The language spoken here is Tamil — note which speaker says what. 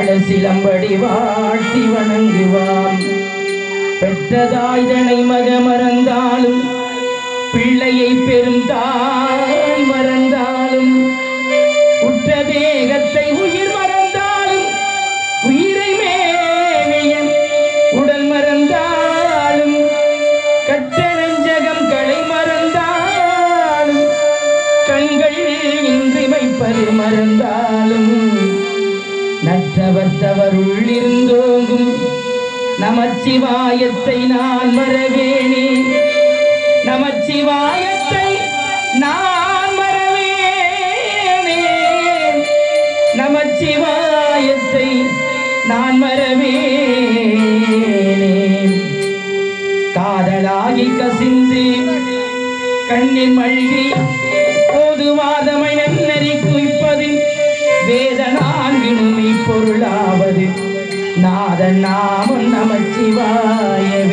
Speaker 1: மங்கள சிலம்படி வாழ்த்தி வணங்குவாம் பெற்றதாய்தனை மக மறந்தாலும் பிள்ளையை பெரும் தாய் மறந்தாலும் உற்ற தேகத்தை உயிர் மறந்தாலும் உயிரை மேவிய உடல் மறந்தாலும் கட்ட நெஞ்சகம் களை மறந்தாலும் கண்கள் இன்றி வைப்பது மறந்தாலும் நற்றவர் தவறுள் இருந்தோங்கும் நமச்சிவாயத்தை நான் மறவேனே நமச்சிவாயத்தை நான் மறவேனே நமச்சிவாயத்தை நான் மறவேனே காதலாகி கசிந்து கண்ணில் மழ்கி போதுவாதமை நன்னறி குவிப்பது வேதனான்கினுமை பொருளாவது நாதன் நாமம் நமச்சிவாயவே